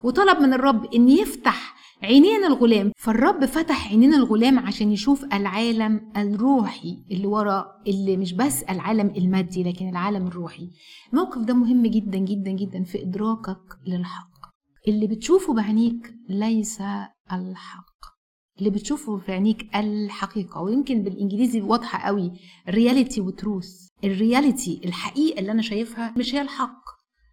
وطلب من الرب ان يفتح عينين الغلام فالرب فتح عينين الغلام عشان يشوف العالم الروحي اللي ورا اللي مش بس العالم المادي لكن العالم الروحي الموقف ده مهم جدا جدا جدا في ادراكك للحق اللي بتشوفه بعينيك ليس الحق اللي بتشوفه في عينيك الحقيقه ويمكن بالانجليزي واضحه قوي رياليتي وتروث الرياليتي الحقيقه اللي انا شايفها مش هي الحق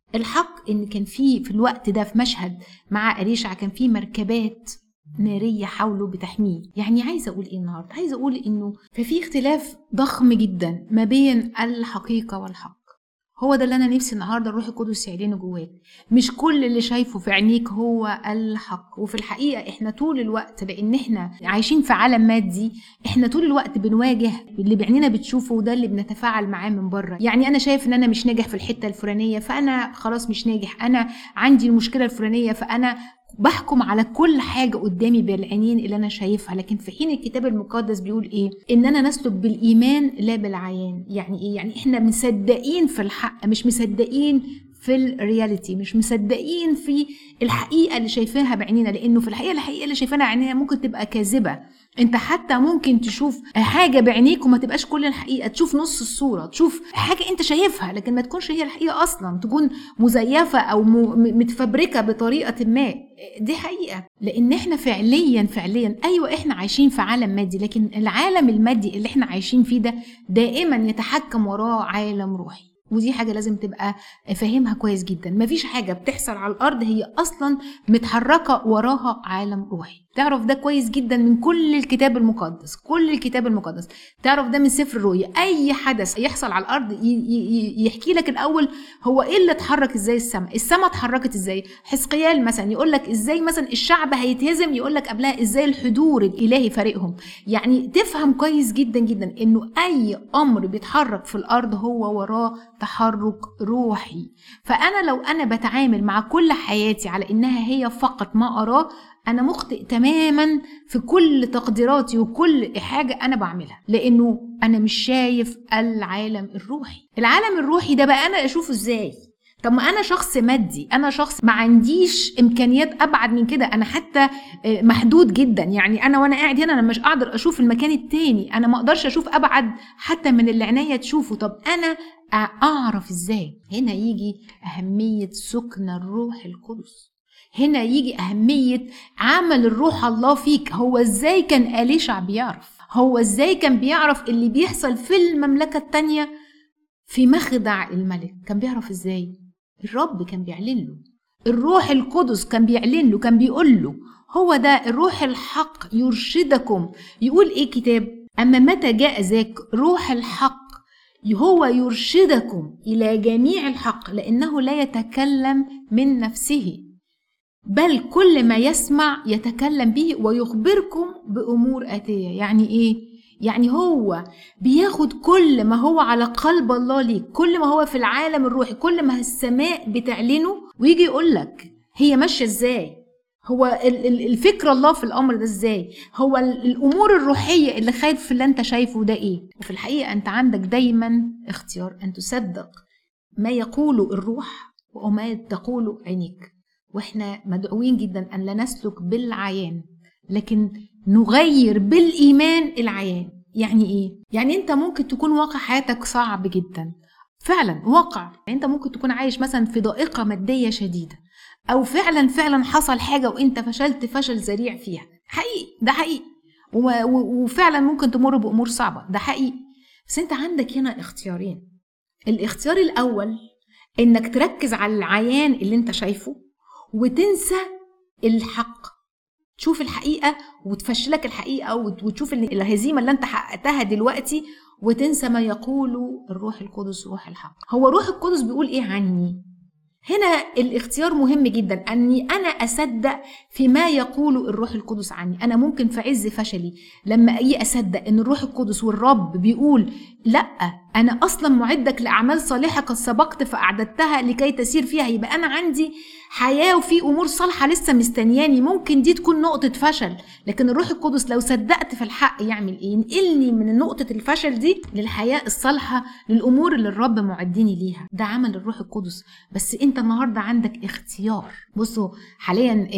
الحق ان كان في في الوقت ده في مشهد مع أليشع كان في مركبات نارية حوله بتحميه يعني عايزة أقول إيه النهاردة عايزة أقول إنه ففي اختلاف ضخم جدا ما بين الحقيقة والحق هو ده اللي انا نفسي النهارده الروح القدس يعلنه جواك مش كل اللي شايفه في عينيك هو الحق وفي الحقيقه احنا طول الوقت لان احنا عايشين في عالم مادي احنا طول الوقت بنواجه اللي بعينينا بتشوفه وده اللي بنتفاعل معاه من بره يعني انا شايف ان انا مش ناجح في الحته الفلانيه فانا خلاص مش ناجح انا عندي المشكله الفلانيه فانا بحكم على كل حاجة قدامي بالعينين اللي أنا شايفها لكن في حين الكتاب المقدس بيقول إيه إننا نسلك بالإيمان لا بالعيان يعني إيه يعني إحنا مصدقين في الحق مش مصدقين في الرياليتي مش مصدقين في الحقيقه اللي شايفاها بعينينا لانه في الحقيقه الحقيقه اللي شايفاها بعينينا ممكن تبقى كاذبه انت حتى ممكن تشوف حاجه بعينيك وما تبقاش كل الحقيقه تشوف نص الصوره تشوف حاجه انت شايفها لكن ما تكونش هي الحقيقه اصلا تكون مزيفه او متفبركه بطريقه ما دي حقيقه لان احنا فعليا فعليا ايوه احنا عايشين في عالم مادي لكن العالم المادي اللي احنا عايشين فيه ده دائما يتحكم وراه عالم روحي ودي حاجه لازم تبقى فاهمها كويس جدا مفيش حاجه بتحصل على الارض هي اصلا متحركه وراها عالم روحي تعرف ده كويس جدا من كل الكتاب المقدس كل الكتاب المقدس تعرف ده من سفر الرؤيا اي حدث يحصل على الارض يحكي لك الاول هو ايه اللي اتحرك ازاي السماء السماء اتحركت ازاي حزقيال مثلا يقول لك ازاي مثلا الشعب هيتهزم يقول لك قبلها ازاي الحضور الالهي فارقهم يعني تفهم كويس جدا جدا انه اي امر بيتحرك في الارض هو وراه تحرك روحي فانا لو انا بتعامل مع كل حياتي على انها هي فقط ما اراه انا مخطئ تماما في كل تقديراتي وكل حاجه انا بعملها لانه انا مش شايف العالم الروحي العالم الروحي ده بقى انا اشوفه ازاي طب ما انا شخص مادي انا شخص ما عنديش امكانيات ابعد من كده انا حتى محدود جدا يعني انا وانا قاعد هنا انا مش قادر اشوف المكان التاني انا ما اقدرش اشوف ابعد حتى من اللي عينيا تشوفه طب انا اعرف ازاي هنا يجي اهميه سكن الروح القدس هنا يجي أهمية عمل الروح الله فيك هو إزاي كان أليشع بيعرف هو إزاي كان بيعرف اللي بيحصل في المملكة التانية في مخدع الملك كان بيعرف إزاي الرب كان بيعلن له الروح القدس كان بيعلن له كان بيقول له هو ده الروح الحق يرشدكم يقول ايه كتاب اما متى جاء ذاك روح الحق هو يرشدكم الى جميع الحق لانه لا يتكلم من نفسه بل كل ما يسمع يتكلم به ويخبركم بامور اتيه يعني ايه يعني هو بياخد كل ما هو على قلب الله ليك كل ما هو في العالم الروحي كل ما السماء بتعلنه ويجي يقول لك هي ماشيه ازاي هو الفكر الله في الامر ده ازاي هو الامور الروحيه اللي خايف في اللي انت شايفه ده ايه وفي الحقيقه انت عندك دايما اختيار ان تصدق ما يقوله الروح وما تقوله عينيك واحنا مدعوين جدا ان لا نسلك بالعيان لكن نغير بالايمان العيان يعني ايه يعني انت ممكن تكون واقع حياتك صعب جدا فعلا واقع يعني انت ممكن تكون عايش مثلا في ضائقه ماديه شديده او فعلا فعلا حصل حاجه وانت فشلت فشل ذريع فيها حقيقي ده حقيقي وفعلا ممكن تمر بامور صعبه ده حقيقي بس انت عندك هنا اختيارين الاختيار الاول انك تركز على العيان اللي انت شايفه وتنسى الحق تشوف الحقيقة وتفشلك الحقيقة وتشوف الهزيمة اللي انت حققتها دلوقتي وتنسى ما يقوله الروح القدس روح الحق هو روح القدس بيقول ايه عني هنا الاختيار مهم جدا اني انا اصدق فيما يقوله الروح القدس عني انا ممكن في عز فشلي لما اجي اصدق ان الروح القدس والرب بيقول لا انا اصلا معدك لاعمال صالحه قد سبقت فاعددتها لكي تسير فيها يبقى انا عندي حياه وفي امور صالحه لسه مستنياني ممكن دي تكون نقطه فشل لكن الروح القدس لو صدقت في الحق يعمل ايه ينقلني من نقطه الفشل دي للحياه الصالحه للامور اللي الرب معدني ليها ده عمل الروح القدس بس انت النهارده عندك اختيار بصوا حاليا